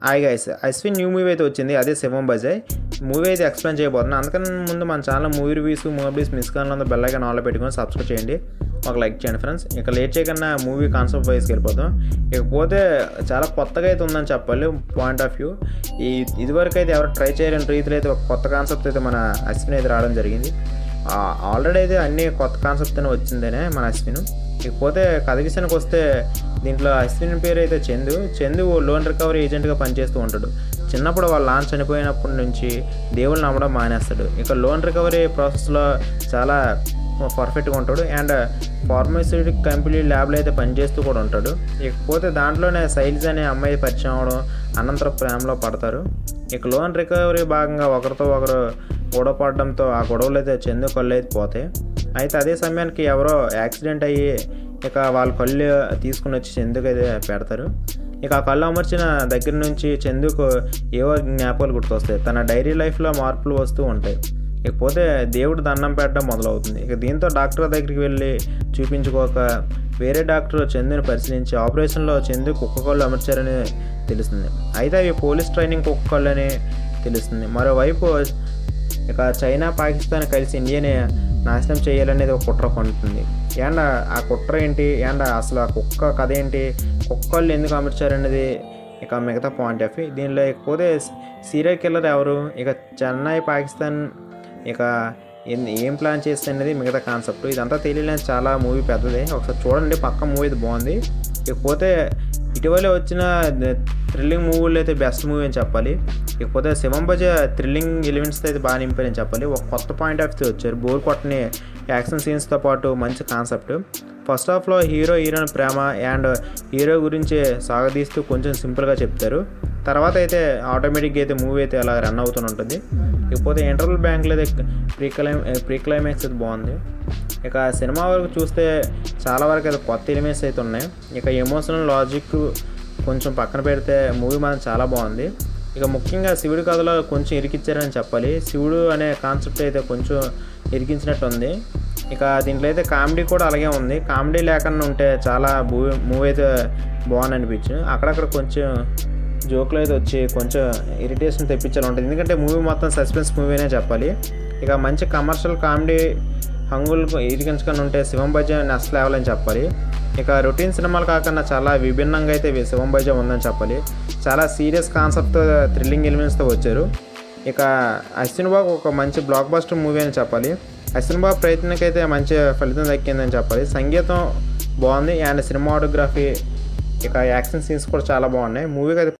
hi guys Ashwin new movie అయితే వచ్చింది అదే శివం బజాయ్ మూవీ అయితే ఎక్స్ప్లెయిన్ చేయబోతున్నాను అందుకని ముందు మన channel movie reviews movies miss కాలంలో బెల్ ఐకాన్ ఆన్లో పెట్టుకొని సబ్స్క్రైబ్ చేయండి ఒక లైక్ చేయండి ఫ్రెండ్స్ ఇక లేట్ చేయకుండా మూవీ కాన్సెప్ట్ వైస్కి వెళ్ళిపోతాం ఇకపోతే చాలా కొత్తగా అయితే ఉందని చెప్పాలి పాయింట్ ఆఫ్ వ్యూ ఈ ఇదివరకు అయితే ఎవరు ట్రై చేయలేని రీతిలో అయితే ఒక కొత్త కాన్సెప్ట్ అయితే మన అశ్విన్ అయితే రావడం జరిగింది ఆల్రెడీ అయితే అన్ని కొత్త కాన్సెప్ట్తోనే వచ్చిందనే మన అశ్విన్ ఇకపోతే కథ విషయానికి వస్తే దీంట్లో అశ్విన్ పేరు అయితే చందు చందు ఓ లోన్ రికవరీ ఏజెంట్గా పనిచేస్తూ ఉంటాడు చిన్నప్పుడు వాళ్ళ నాన్న చనిపోయినప్పటి నుంచి దేవుళ్ళు నమ్మడం మానేస్తాడు ఇక లోన్ రికవరీ ప్రాసెస్లో చాలా పర్ఫెక్ట్గా ఉంటాడు అండ్ ఫార్మస్యూటిక్ కంపెనీ ల్యాబ్లో అయితే పనిచేస్తూ కూడా ఉంటాడు ఇకపోతే దాంట్లోనే శైలిజ్ అనే అమ్మాయి పరిచయం అవడం అనంతరం ప్రేమలో పడతారు ఇక లోన్ రికవరీ భాగంగా ఒకరితో ఒకరు గొడవ పడడంతో ఆ గొడవలు అయితే చెందు కళ్ళు అయితే పోతాయి అయితే అదే సమయానికి ఎవరో యాక్సిడెంట్ అయ్యి ఇక వాళ్ళ కళ్ళు తీసుకుని వచ్చి చందుకు అయితే పెడతారు ఇక ఆ కళ్ళు అమర్చిన దగ్గర నుంచి చందుకు ఏవో జ్ఞాపకాలు గుర్తొస్తాయి తన డైరీ లైఫ్లో మార్పులు వస్తూ ఉంటాయి ఇకపోతే దేవుడు దండం పెట్టడం మొదలవుతుంది ఇక దీంతో డాక్టర్ దగ్గరికి వెళ్ళి చూపించుకోక వేరే డాక్టర్ చందుని పరిశీలించి ఆపరేషన్లో చందు కుక్క కళ్ళు అమర్చారని తెలుస్తుంది అయితే అవి పోలీస్ ట్రైనింగ్ కుక్క కళ్ళు అని తెలుస్తుంది మరోవైపు ఇక చైనా పాకిస్తాన్ కలిసి ఇండియాని నాశనం చేయాలనేది ఒక కుట్ర పండుతుంది అండ్ ఆ కుట్ర ఏంటి అండ్ అసలు ఆ కుక్క కథ ఏంటి కుక్కళ్ళు ఎందుకు అమర్చారనేది ఇక మిగతా పాయింట్ ఆఫ్ వ్యూ దీనిలో ఇకపోతే సీరియల్ కిల్లర్ ఎవరు ఇక చెన్నై పాకిస్తాన్ ఇక ఏం- ఏం ప్లాన్ చేస్తే అనేది మిగతా కాన్సెప్ట్ ఇదంతా తెలియలేదు చాలా మూవీ పెద్దది ఒకసారి చూడండి పక్క మూవీ ఇది బాగుంది ఇకపోతే ఇటీవలే వచ్చిన థ్రిల్లింగ్ మూవీలో అయితే బెస్ట్ మూవీ అని చెప్పాలి ఇకపోతే శివం బజ థ్రిల్లింగ్ ఎలిమెంట్స్ అయితే బాగా నింపారని చెప్పాలి ఒక కొత్త పాయింట్ ఆఫ్ వ్యూ వచ్చారు బోర్ కొట్టని యాక్షన్ సీన్స్తో పాటు మంచి కాన్సెప్ట్ ఫస్ట్ హాఫ్లో హీరో హీరోయిన్ ప్రేమ అండ్ హీరో గురించి సాగదీస్తూ కొంచెం సింపుల్గా చెప్తారు తర్వాత అయితే ఆటోమేటిక్గా అయితే మూవీ అయితే అలా రన్ అవుతూనే ఉంటుంది ఇకపోతే ఇంటర్వల్ బ్యాంక్లో అయితే ప్రీ క్లైమ్ ప్రీ క్లైమాక్స్ అయితే బాగుంది ఇక సినిమా వరకు చూస్తే చాలా వరకు అయితే కొత్త ఎలిమెంట్స్ అయితే ఉన్నాయి ఇక ఎమోషనల్ లాజిక్ కొంచెం పక్కన పెడితే మూవీ మాత్రం చాలా బాగుంది ఇక ముఖ్యంగా శివుడి కథలో కొంచెం ఇరికిచ్చారని చెప్పాలి శివుడు అనే కాన్సెప్ట్ అయితే కొంచెం ఇరికించినట్టు ఉంది ఇక దీంట్లో అయితే కామెడీ కూడా అలాగే ఉంది కామెడీ లేకుండా ఉంటే చాలా మూవీ మూవీ అయితే బాగుంది అనిపించు అక్కడక్కడ కొంచెం జోకులు అయితే వచ్చి కొంచెం ఇరిటేషన్ తెప్పించాలి ఉంటుంది ఎందుకంటే మూవీ మొత్తం సస్పెన్స్ మూవీనే చెప్పాలి ఇక మంచి కమర్షియల్ కామెడీ హంగులు ఇరికించుకొని ఉంటే శివం బజ్జా నెక్స్ట్ లెవెల్ అని చెప్పాలి ఇక రొటీన్ సినిమాలు కాకుండా చాలా విభిన్నంగా అయితే శివం బజ్జా ఉందని చెప్పాలి చాలా సీరియస్ కాన్సెప్ట్ థ్రిల్లింగ్ ఎలిమెంట్స్తో వచ్చారు ఇక అశ్విన్ బాబు ఒక మంచి బ్లాక్ బస్టర్ మూవీ అని చెప్పాలి అశ్విన్ బాబు ప్రయత్నకైతే మంచి ఫలితం దక్కిందని చెప్పాలి సంగీతం బాగుంది అండ్ సినిమాటోగ్రఫీ ఇక యాక్షన్ సీన్స్ కూడా చాలా బాగున్నాయి మూవీకి అయితే